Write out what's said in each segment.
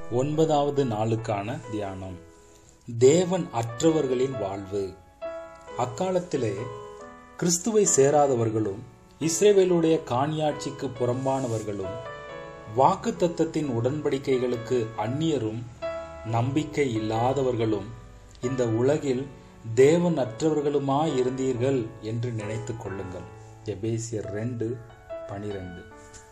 ஒன்பதாவது நாளுக்கான தியானம் தேவன் அற்றவர்களின் வாழ்வு அக்காலத்திலே கிறிஸ்துவை சேராதவர்களும் இஸ்ரேவேலுடைய காணியாட்சிக்கு புறம்பானவர்களும் வாக்கு தத்தத்தின் உடன்படிக்கைகளுக்கு அந்நியரும் நம்பிக்கை இல்லாதவர்களும் இந்த உலகில் தேவன் அற்றவர்களுமாய் இருந்தீர்கள் என்று நினைத்துக் கொள்ளுங்கள் எபேசியர் ரெண்டு பனிரெண்டு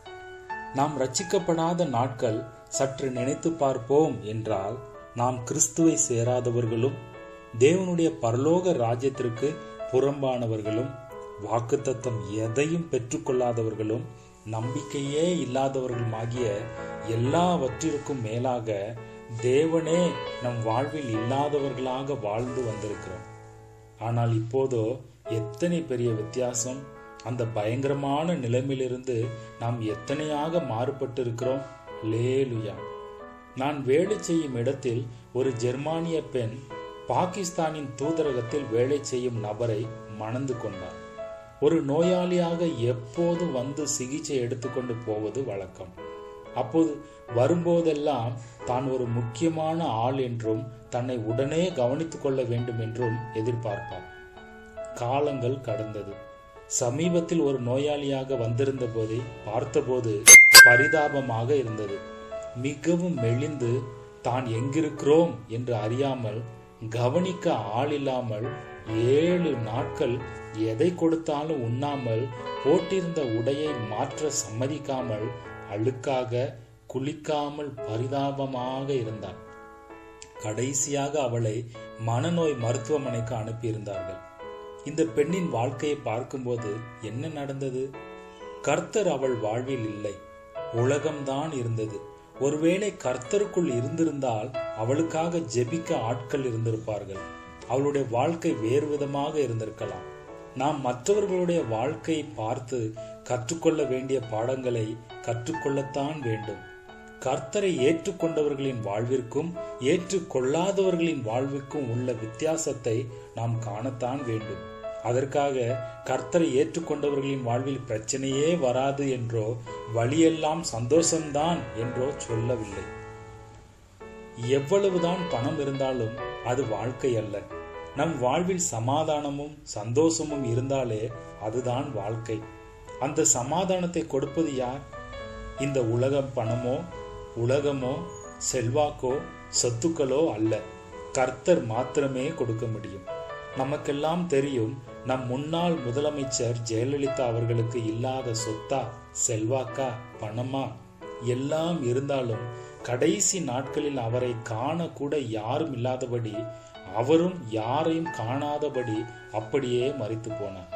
நாம் ரட்சிக்கப்படாத நாட்கள் சற்று நினைத்து பார்ப்போம் என்றால் நாம் கிறிஸ்துவை சேராதவர்களும் தேவனுடைய பரலோக ராஜ்யத்திற்கு புறம்பானவர்களும் வாக்குத்தத்தம் எதையும் பெற்றுக்கொள்ளாதவர்களும் நம்பிக்கையே இல்லாதவர்களுமாகிய எல்லாவற்றிற்கும் மேலாக தேவனே நம் வாழ்வில் இல்லாதவர்களாக வாழ்ந்து வந்திருக்கிறோம் ஆனால் இப்போதோ எத்தனை பெரிய வித்தியாசம் அந்த பயங்கரமான நிலைமையிலிருந்து நாம் எத்தனையாக மாறுபட்டு இருக்கிறோம் லேலுயா நான் வேலை செய்யும் இடத்தில் ஒரு ஜெர்மானிய பெண் பாகிஸ்தானின் தூதரகத்தில் வேலை செய்யும் நபரை மணந்து கொண்டார் ஒரு நோயாளியாக எப்போது வந்து சிகிச்சை எடுத்துக்கொண்டு போவது வழக்கம் அப்போது வரும்போதெல்லாம் தான் ஒரு முக்கியமான ஆள் என்றும் தன்னை உடனே கவனித்துக் கொள்ள வேண்டும் என்றும் எதிர்பார்ப்பார் காலங்கள் கடந்தது சமீபத்தில் ஒரு நோயாளியாக வந்திருந்த போதே பார்த்தபோது பரிதாபமாக இருந்தது மிகவும் மெலிந்து தான் எங்கிருக்கிறோம் என்று அறியாமல் கவனிக்க ஆள் இல்லாமல் ஏழு நாட்கள் எதை கொடுத்தாலும் உண்ணாமல் போட்டிருந்த உடையை மாற்ற சம்மதிக்காமல் அழுக்காக குளிக்காமல் பரிதாபமாக இருந்தார் கடைசியாக அவளை மனநோய் மருத்துவமனைக்கு அனுப்பியிருந்தார்கள் இந்த பெண்ணின் வாழ்க்கையை பார்க்கும்போது என்ன நடந்தது கர்த்தர் அவள் வாழ்வில் இல்லை உலகம்தான் இருந்தது ஒருவேளை கர்த்தருக்குள் இருந்திருந்தால் அவளுக்காக ஜெபிக்க ஆட்கள் இருந்திருப்பார்கள் அவளுடைய வாழ்க்கை வேறு விதமாக இருந்திருக்கலாம் நாம் மற்றவர்களுடைய வாழ்க்கையை பார்த்து கற்றுக்கொள்ள வேண்டிய பாடங்களை கற்றுக்கொள்ளத்தான் வேண்டும் கர்த்தரை ஏற்றுக்கொண்டவர்களின் வாழ்விற்கும் ஏற்றுக்கொள்ளாதவர்களின் வாழ்விற்கும் உள்ள வித்தியாசத்தை நாம் காணத்தான் வேண்டும் அதற்காக கர்த்தரை ஏற்றுக்கொண்டவர்களின் வாழ்வில் பிரச்சனையே வராது என்றோ வழியெல்லாம் சந்தோஷம்தான் என்றோ சொல்லவில்லை எவ்வளவுதான் பணம் இருந்தாலும் அது வாழ்க்கை அல்ல நம் வாழ்வில் சமாதானமும் சந்தோஷமும் இருந்தாலே அதுதான் வாழ்க்கை அந்த சமாதானத்தை கொடுப்பது யார் இந்த உலகம் பணமோ உலகமோ செல்வாக்கோ சொத்துக்களோ அல்ல கர்த்தர் மாத்திரமே கொடுக்க முடியும் நமக்கெல்லாம் தெரியும் நம் முன்னாள் முதலமைச்சர் ஜெயலலிதா அவர்களுக்கு இல்லாத சொத்தா செல்வாக்கா பணமா எல்லாம் இருந்தாலும் கடைசி நாட்களில் அவரை காணக்கூட யாரும் இல்லாதபடி அவரும் யாரையும் காணாதபடி அப்படியே மறித்து போனார்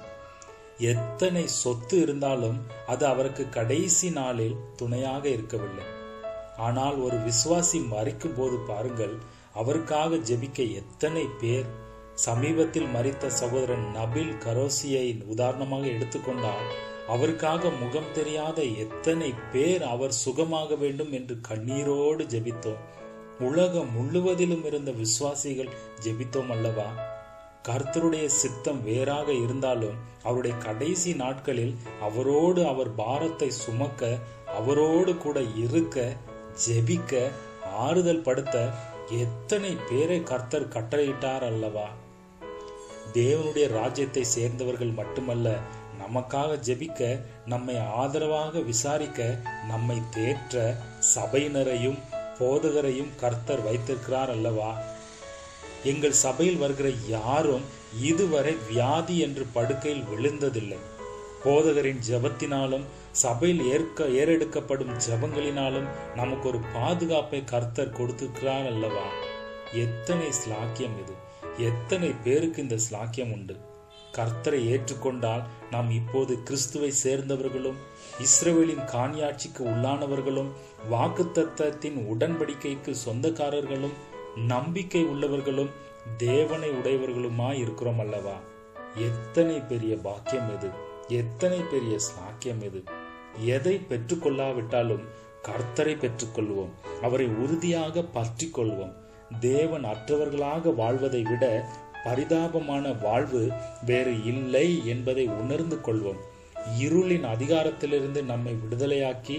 எத்தனை சொத்து இருந்தாலும் அது அவருக்கு கடைசி நாளில் துணையாக இருக்கவில்லை ஆனால் ஒரு விசுவாசி மறிக்கும் போது பாருங்கள் அவருக்காக ஜெபிக்க எத்தனை பேர் சமீபத்தில் மறித்த சகோதரன் நபில் கரோசியை உதாரணமாக எடுத்துக்கொண்டால் அவருக்காக முகம் தெரியாத எத்தனை பேர் அவர் சுகமாக வேண்டும் என்று கண்ணீரோடு ஜெபித்தோம் உலகம் முழுவதிலும் இருந்த விசுவாசிகள் ஜெபித்தோம் அல்லவா கர்த்தருடைய சித்தம் வேறாக இருந்தாலும் அவருடைய கடைசி நாட்களில் அவரோடு அவர் பாரத்தை சுமக்க அவரோடு கூட இருக்க ஜெபிக்க ஆறுதல் படுத்த எத்தனை பேரை கர்த்தர் கட்டளையிட்டார் அல்லவா தேவனுடைய ராஜ்யத்தை சேர்ந்தவர்கள் மட்டுமல்ல நமக்காக ஜெபிக்க நம்மை ஆதரவாக விசாரிக்க நம்மை தேற்ற சபையினரையும் போதகரையும் கர்த்தர் வைத்திருக்கிறார் அல்லவா எங்கள் சபையில் வருகிற யாரும் இதுவரை வியாதி என்று படுக்கையில் விழுந்ததில்லை போதகரின் ஜபத்தினாலும் சபையில் ஏற்க ஏறெடுக்கப்படும் ஜபங்களினாலும் நமக்கு ஒரு பாதுகாப்பை கர்த்தர் கொடுத்திருக்கிறார் அல்லவா எத்தனை ஸ்லாக்கியம் இது எத்தனை பேருக்கு இந்த ஸ்லாக்கியம் உண்டு கர்த்தரை ஏற்றுக்கொண்டால் நாம் இப்போது கிறிஸ்துவை சேர்ந்தவர்களும் இஸ்ரேலின் காணியாட்சிக்கு உள்ளானவர்களும் வாக்குத்தத்தத்தின் உடன்படிக்கைக்கு சொந்தக்காரர்களும் நம்பிக்கை உள்ளவர்களும் தேவனை உடையவர்களுமாய் இருக்கிறோம் அல்லவா எத்தனை பெரிய பாக்கியம் இது எத்தனை பெரிய ஸ்லாக்கியம் இது எதை பெற்றுக்கொள்ளாவிட்டாலும் கர்த்தரை பெற்றுக்கொள்வோம் அவரை உறுதியாக பற்றி கொள்வோம் தேவன் அற்றவர்களாக வாழ்வதை விட பரிதாபமான வாழ்வு வேறு இல்லை என்பதை உணர்ந்து கொள்வோம் இருளின் அதிகாரத்திலிருந்து நம்மை விடுதலையாக்கி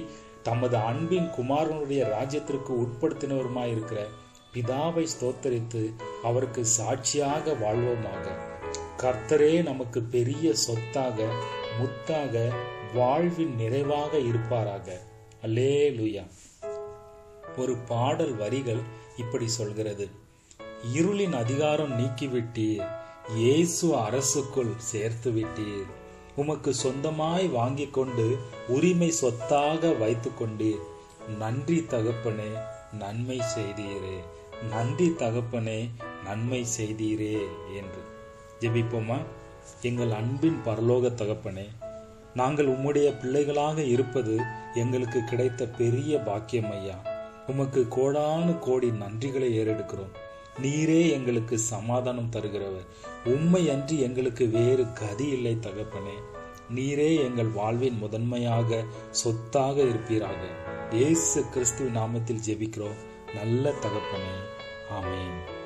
தமது அன்பின் குமாரனுடைய ராஜ்யத்திற்கு உட்படுத்தினவருமாய் இருக்கிற பிதாவை ஸ்தோத்தரித்து அவருக்கு சாட்சியாக வாழ்வோமாக கர்த்தரே நமக்கு பெரிய சொத்தாக முத்தாக வாழ்வின் நிறைவாக இருப்பாராக அல்லே ஒரு பாடல் வரிகள் இப்படி சொல்கிறது இருளின் அதிகாரம் நீக்கிவிட்டீர் இயேசு அரசுக்குள் சேர்த்து விட்டீர் உமக்கு சொந்தமாய் வாங்கி கொண்டு உரிமை சொத்தாக வைத்து கொண்டீர் நன்றி தகப்பனே நன்மை செய்தீரே நன்றி தகப்பனே நன்மை செய்தீரே என்று ஜெபிப்போமா எங்கள் அன்பின் பரலோக தகப்பனே நாங்கள் உம்முடைய பிள்ளைகளாக இருப்பது எங்களுக்கு கிடைத்த பெரிய பாக்கியம் ஐயா உமக்கு கோடானு கோடி நன்றிகளை ஏறெடுக்கிறோம் நீரே எங்களுக்கு சமாதானம் தருகிறவர் உண்மை அன்றி எங்களுக்கு வேறு கதி இல்லை தகப்பனே நீரே எங்கள் வாழ்வின் முதன்மையாக சொத்தாக இருப்பீராக இயேசு கிறிஸ்துவின் நாமத்தில் ஜெபிக்கிறோம் நல்ல தகப்பனே ஆமேன்